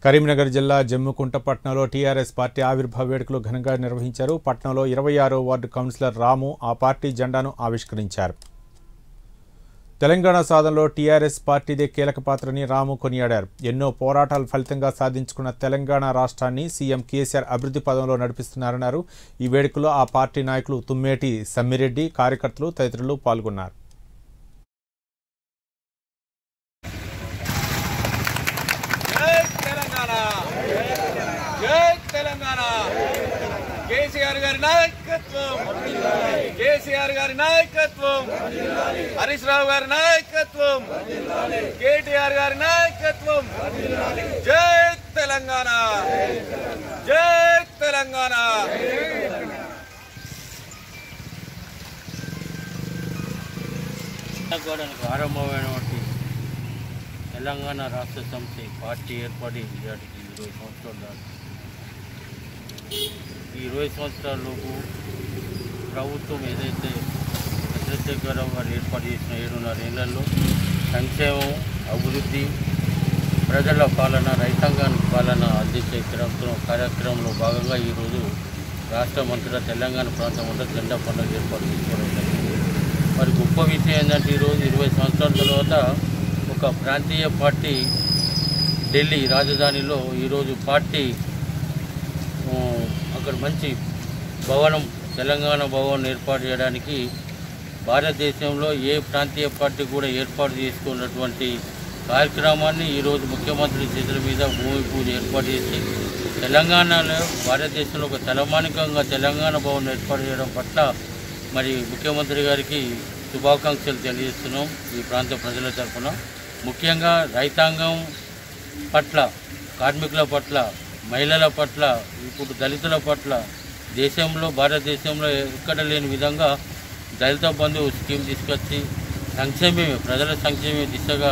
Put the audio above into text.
కరీంనగర్ జిల్లా జమ్ముకుంట పట్నంలో TRS party ఆవిర్భావ వేడుకలు ఘనంగా నిర్వహించారు పట్నంలో ఇరవై ఆరో వార్డు కౌన్సిలర్ రాము ఆ పార్టీ జెండాను ఆవిష్కరించారు తెలంగాణ సాధనలో టీఆర్ఎస్ పార్టీదే కీలక పాత్రని రాము కొనియాడారు ఎన్నో పోరాటాల ఫలితంగా సాధించుకున్న తెలంగాణ రాష్ట్రాన్ని సీఎం కేసీఆర్ అభివృద్ధి పదంలో నడిపిస్తున్నారన్నారు ఈ వేడుకలో ఆ పార్టీ నాయకులు తుమ్మేటి సమ్మిరెడ్డి కార్యకర్తలు తదితరులు పాల్గొన్నారు జై తెలంగాణ జై తెలంగాణ కేసీఆర్ గారి నాయకత్వం కేసీఆర్ గారి నాయకత్వం హరీష్ రావు గారి నాయకత్వం కేటీఆర్ గారి నాయకత్వం జై తెలంగాణ జై తెలంగాణ తెలంగాణకు ఆరంభమైనటువంటి తెలంగాణ రాష్ట్ర సమితి పార్టీ ఏర్పడి ఇవాటికి ఇరవై సంవత్సరాలు దాటి ఈ ఇరవై సంవత్సరాలలోపు ప్రభుత్వం ఏదైతే చంద్రశేఖరరావు గారు ఏర్పాటు చేసిన ఏడున్నర ఏళ్లలో సంక్షేమం అభివృద్ధి ప్రజల పాలన రైతాంగానికి పాలన అందించే కార్యక్రమం కార్యక్రమంలో భాగంగా ఈరోజు రాష్ట్ర మంత్రుల తెలంగాణ ప్రాంతం వద్ద జెండా పండుగ ఏర్పాటు చేసుకోవడం జరిగింది మరి గొప్ప విషయం ఏంటంటే ఈరోజు ఇరవై సంవత్సరాల తర్వాత ఒక ప్రాంతీయ పార్టీ ఢిల్లీ రాజధానిలో ఈరోజు పార్టీ ఆ, అక్కడ మంచి భవనం తెలంగాణ భవనం ఏర్పాటు చేయడానికి భారతదేశంలో ఏ ప్రాంతీయ పార్టీ కూడా ఏర్పాటు చేసుకున్నటువంటి కార్యక్రమాన్ని ఈరోజు ముఖ్యమంత్రి చేతుల మీద భూమి పూజ ఏర్పాటు చేసి తెలంగాణలో భారతదేశంలో ఒక తలమానికంగా తెలంగాణ భవన్ ఏర్పాటు చేయడం పట్ల మరి ముఖ్యమంత్రి గారికి శుభాకాంక్షలు తెలియజేస్తున్నాం ఈ ప్రాంత ప్రజల తరఫున ముఖ్యంగా రైతాంగం పట్ల కార్మికుల పట్ల మహిళల పట్ల ఇప్పుడు దళితుల పట్ల దేశంలో భారతదేశంలో ఎక్కడ లేని విధంగా దళిత బంధు స్కీమ్ తీసుకొచ్చి సంక్షేమమే ప్రజల సంక్షేమ దిశగా